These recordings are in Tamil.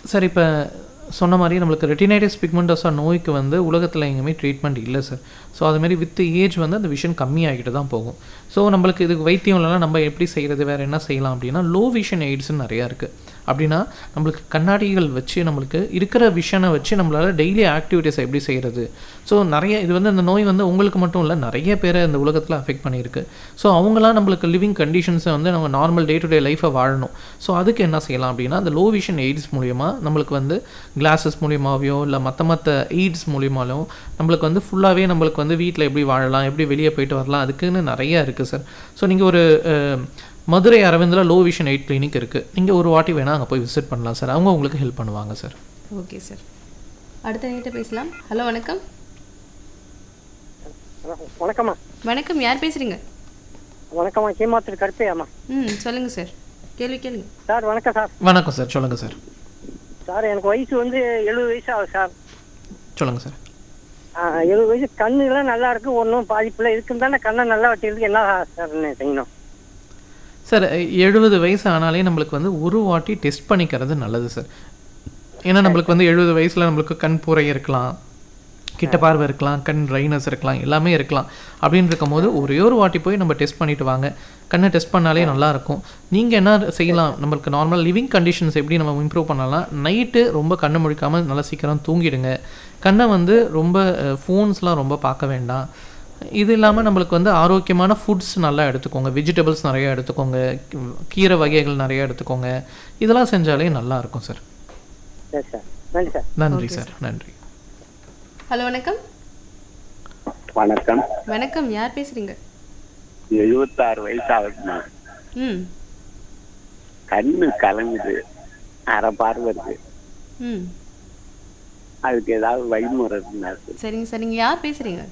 சார் இப்போ சொன்ன மாதிரி நம்மளுக்கு ரெட்டினைட்டிஸ் பிக்மெண்டோசா நோய்க்கு வந்து உலகத்தில் எங்கேயுமே ட்ரீட்மெண்ட் இல்லை சார் ஸோ அதுமாரி வித் ஏஜ் வந்து அந்த விஷன் கம்மியாகிட்டு தான் போகும் ஸோ நம்மளுக்கு இதுக்கு வைத்தியம் இல்லைனா நம்ம எப்படி செய்கிறது வேறு என்ன செய்யலாம் அப்படின்னா லோ விஷன் எய்ட்ஸ்னு நிறையா இருக்குது அப்படின்னா நம்மளுக்கு கண்ணாடிகள் வச்சு நம்மளுக்கு இருக்கிற விஷனை வச்சு நம்மளால் டெய்லி ஆக்டிவிட்டீஸ் எப்படி செய்கிறது ஸோ நிறைய இது வந்து அந்த நோய் வந்து உங்களுக்கு மட்டும் இல்லை நிறைய பேரை இந்த உலகத்தில் அஃபெக்ட் பண்ணியிருக்கு ஸோ அவங்களாம் நம்மளுக்கு லிவிங் கண்டிஷன்ஸை வந்து நம்ம நார்மல் டே டு டே லைஃப்பை வாழணும் ஸோ அதுக்கு என்ன செய்யலாம் அப்படின்னா அந்த லோ விஷன் எய்ட்ஸ் மூலியமா நம்மளுக்கு வந்து கிளாஸஸ் மூலியமாவையோ இல்லை மற்ற மற்ற எய்ட்ஸ் மூலியமாலோ நம்மளுக்கு வந்து ஃபுல்லாகவே நம்மளுக்கு வந்து வீட்டில் எப்படி வாழலாம் எப்படி வெளியே போயிட்டு வரலாம் அதுக்குன்னு நிறைய இருக்குது சார் ஸோ நீங்கள் ஒரு அஹ், மதுரை அரவிந்தில் லோ விஷன் எய்ட் கிளினிக் இருக்குது நீங்கள் ஒரு வாட்டி வேணால் அங்கே போய் விசிட் பண்ணலாம் சார் அவங்க உங்களுக்கு ஹெல்ப் பண்ணுவாங்க சார் ஓகே சார் அடுத்த நீட்ட பேசலாம் ஹலோ வணக்கம் வணக்கம்மா வணக்கம் யார் பேசுறீங்க வணக்கம்மா சீமாத்திரி கருப்பையாம்மா ம் சொல்லுங்க சார் கேள்வி கேளுங்க சார் வணக்கம் சார் வணக்கம் சார் சொல்லுங்கள் சார் சார் எனக்கு வயசு வந்து எழுபது வயசு ஆகுது சார் சொல்லுங்கள் சார் ஆ, எழுபது வயசு கண்ணுலாம் நல்லா இருக்கு ஒன்றும் பாதிப்பில்லை இருக்குன்னு தானே கண்ணை நல்லா வச்சுக்கிறதுக்கு என்ன சார் செய்யணும் சார் எழுபது வயசு ஆனாலே நம்மளுக்கு வந்து ஒரு வாட்டி டெஸ்ட் பண்ணிக்கிறது நல்லது சார் ஏன்னா நம்மளுக்கு வந்து எழுபது வயசில் நம்மளுக்கு கண் புரை இருக்கலாம் கிட்ட பார்வை இருக்கலாம் கண் ட்ரைனஸ் இருக்கலாம் எல்லாமே இருக்கலாம் அப்படின்னு இருக்கும்போது ஒரே ஒரு வாட்டி போய் நம்ம டெஸ்ட் பண்ணிட்டு வாங்க கண்ணை டெஸ்ட் பண்ணாலே நல்லா இருக்கும் நீங்கள் என்ன செய்யலாம் நம்மளுக்கு நார்மல் லிவிங் கண்டிஷன்ஸ் எப்படி நம்ம இம்ப்ரூவ் பண்ணலாம் நைட்டு ரொம்ப கண்ணை முழிக்காமல் நல்லா சீக்கிரம் தூங்கிடுங்க கண்ணை வந்து ரொம்ப ஃபோன்ஸ்லாம் ரொம்ப பார்க்க வேண்டாம் இது இல்லாமல் நம்மளுக்கு வந்து ஆரோக்கியமான ஃபுட்ஸ் நல்லா எடுத்துக்கோங்க வெஜிடபிள்ஸ் நிறைய எடுத்துக்கோங்க கீ- கீரை வகைகள் நிறைய எடுத்துக்கோங்க இதெல்லாம் செஞ்சாலே நல்லா இருக்கும் சார் சரி சார் நன்றி சார் நன்றி சார் நன்றி ஹலோ வணக்கம் வணக்கம் வணக்கம் யார் பேசுறீங்க எழுபத்தாறு வயசு ஆகுதுண்ணா ம் கண்ணு கலங்குது அரை பார்வை இருக்கு ம் அதுக்கு ஏதாவது வழிமுறை இருக்குங்களா சார் சரிங்க சார் நீங்கள் யார் பேசுறீங்க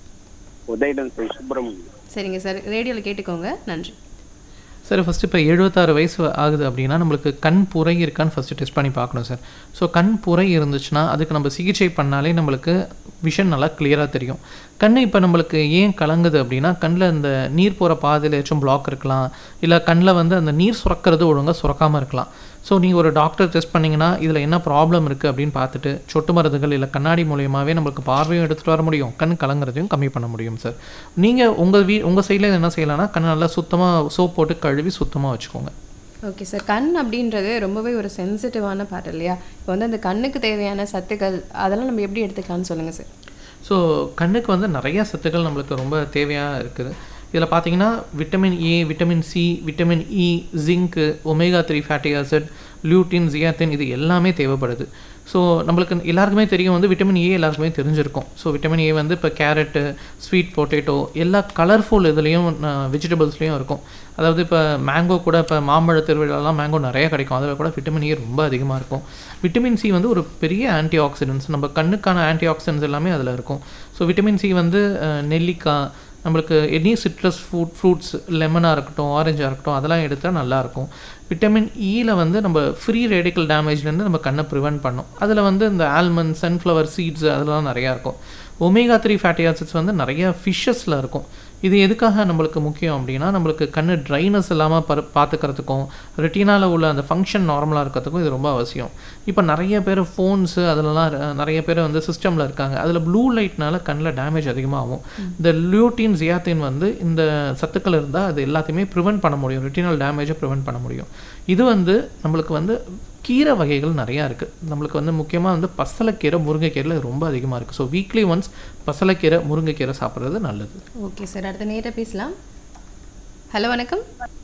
உதயிடம் சுப்பிரமணியம் சரிங்க சார் ரேடியோவில் கேட்டுக்கோங்க நன்றி சார் ஃபஸ்ட்டு இப்போ எழுபத்தாறு வயசு ஆகுது அப்படின்னா நம்மளுக்கு கண் புரை இருக்கான்னு ஃபஸ்ட்டு டெஸ்ட் பண்ணி பார்க்கணும் சார் ஸோ கண் புரை இருந்துச்சுன்னா அதுக்கு நம்ம சிகிச்சை பண்ணாலே நம்மளுக்கு விஷன் நல்லா கிளியராக தெரியும் கண் இப்போ நம்மளுக்கு ஏன் கலங்குது அப்படின்னா கண்ணில் இந்த நீர் போகிற பாதையில் ஏதாச்சும் பிளாக் இருக்கலாம் இல்லை கண்ணில் வந்து அந்த நீர் சுரக்கிறது ஒழுங்காக சுரக்காமல் இருக்கலாம் ஸோ நீங்கள் ஒரு டாக்டர் டெஸ்ட் பண்ணிங்கன்னா இதில் என்ன ப்ராப்ளம் இருக்குது அப்படின்னு பார்த்துட்டு சொட்டு மருந்துகள் இல்லை கண்ணாடி மூலியமாகவே நம்மளுக்கு பார்வையும் எடுத்துகிட்டு வர முடியும் கண் கலங்குறதையும் கம்மி பண்ண முடியும் சார் நீங்கள் உங்கள் வீ உங்கள் சைடில் என்ன செய்யலாம்னா கண்ணை நல்லா சுத்தமாக சோப் போட்டு கழுவி சுத்தமாக வச்சுக்கோங்க ஓகே சார் கண் அப்படின்றது ரொம்பவே ஒரு சென்சிட்டிவான பார்ட் இல்லையா இப்போ வந்து அந்த கண்ணுக்கு தேவையான சத்துக்கள் அதெல்லாம் நம்ம எப்படி எடுத்துக்கலாம்னு சொல்லுங்கள் சார் ஸோ கண்ணுக்கு வந்து நிறைய சத்துக்கள் நம்மளுக்கு ரொம்ப தேவையாக இருக்குது இதில் பார்த்தீங்கன்னா vitamin A vitamin C vitamin E zinc omega three fatty acid lutein zeaxanthin இது எல்லாமே தேவைப்படுது ஸோ நம்மளுக்கு எல்லாருக்குமே தெரியும் வந்து விட்டமின் ஏ எல்லாருக்குமே தெரிஞ்சிருக்கும் ஸோ விட்டமின் ஏ வந்து இப்போ கேரட்டு ஸ்வீட் பொட்டேட்டோ எல்லா கலர்ஃபுல் இதுலேயும் வெஜிடபிள்ஸ்லேயும் இருக்கும் அதாவது இப்போ மேங்கோ கூட இப்போ மாம்பழ திருவிழாலாம் மேங்கோ நிறைய கிடைக்கும் அதில் கூட விட்டமின் ஏ ரொம்ப அதிகமாக இருக்கும் விட்டமின் சி வந்து ஒரு பெரிய ஆன்டி ஆக்சிடென்ட்ஸ் நம்ம கண்ணுக்கான ஆன்டி ஆக்சிடென்ட்ஸ் எல்லாமே அதில் இருக்கும் ஸோ விட்டமின் சி வந்து அஹ், நெல்லிக்காய் நம்மளுக்கு எனி சிட்ரஸ் ஃப்ரூட் ஃப்ரூட்ஸ் லெமனாக இருக்கட்டும் ஆரஞ்சாக இருக்கட்டும் அதெல்லாம் எடுத்தால் நல்லாயிருக்கும் விட்டமின் ஈல வந்து நம்ம ஃப்ரீ ரேடிக்கல் டேமேஜ்லேருந்து நம்ம கண்ணை ப்ரிவென்ட் பண்ணோம் அதில் வந்து இந்த ஆல்மண்ட் சன்ஃப்ளவர் சீட்ஸ் அதெல்லாம் நிறையா இருக்கும் ஒமேகா த்ரீ ஃபேட்டி ஆசிட்ஸ் வந்து நிறைய ஃபிஷ்ஷஸில் இருக்கும் இது எதுக்காக நம்மளுக்கு முக்கியம் அப்படின்னா நம்மளுக்கு கண்ணு ட்ரைனஸ் இல்லாமல் பரு பார்த்துக்கிறதுக்கும் ரெட்டினால உள்ள அந்த ஃபங்க்ஷன் நார்மலாக இருக்கிறதுக்கும் இது ரொம்ப அவசியம் இப்போ நிறைய பேர் ஃபோன்ஸு அதிலலாம் ர- நிறைய பேர் வந்து சிஸ்டமில் இருக்காங்க அதில் ப்ளூ லைட்னால கண்ணில் டேமேஜ் அதிகமாகும் இந்த லியூட்டின் ஜியாத்தின் வந்து இந்த சத்துக்கள் இருந்தால் அது எல்லாத்தையுமே ப்ரிவென்ட் பண்ண முடியும் ரெட்டினல் டேமேஜை ப்ரிவென்ட் பண்ண முடியும் இது வந்து நம்மளுக்கு வந்து கீரை வகைகள் நிறையா இருக்குது நம்மளுக்கு வந்து முக்கியமாக வந்து பசலைக்கீரை முருங்கைக்கீரையில் ரொம்ப அதிகமாக இருக்குது ஸோ வீக்லி ஒன்ஸ் பசலைக்கீரை முருங்கைக்கீரை சாப்பிட்றது நல்லது ஓகே சார் அடுத்த நேராக பேசலாம் ஹலோ வணக்கம்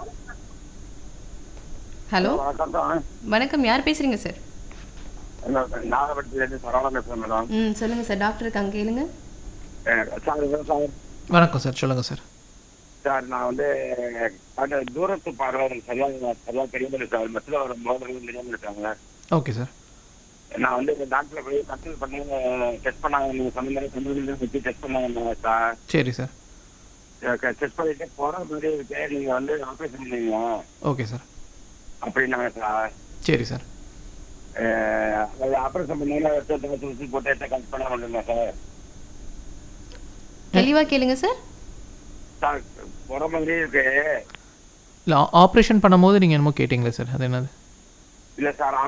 ஹலோ வணக்கம் தான் வணக்கம் யார் பேசுறீங்க சார் நாகப்பட்டினத்துலேருந்து சரவணன் பேசுகிறேன் மேடம் ம் சொல்லுங்கள் சார் டாக்டர் இருக்காங்க கேளுங்க சார் சார் வணக்கம் சார் சொல்லுங்கள் சார் சார் நான் வந்து அந்த தூரத்து பார்வை எனக்கு சரியாக சரியாக தெரியல சார் மத்தியில் ஒரு மோதல் தெரியாமல் இருக்காங்க ஓகே சார் நான் வந்து டாக்டர் போய் கன்சல்ட் பண்ணி டெஸ்ட் பண்ணாங்க நீங்கள் சொன்ன மாதிரி கம்ப்யூட்டர் வச்சு டெஸ்ட் பண்ணாங்க சார் சரி சார் டெஸ்ட் பண்ணிட்டு போகிற மாதிரி இருக்கு நீங்கள் வந்து ஆப்ரேஷன் பண்ணீங்க ஓகே சார் அப்படின்னாங்க சார் சரி சார் ஆப்ரேஷன் பண்ணீங்கன்னா வச்சு போட்டு எடுத்து கன்சல்ட் பண்ண முடியுமா சார் தெளிவாக கேளுங்க சார் சார் போகிற மாதிரி இருக்கு இல்லை ஆப்ரேஷன் பண்ணும்போது நீங்கள் என்னமோ கேட்டிங்களே சார் அது என்னது இல்லை சார்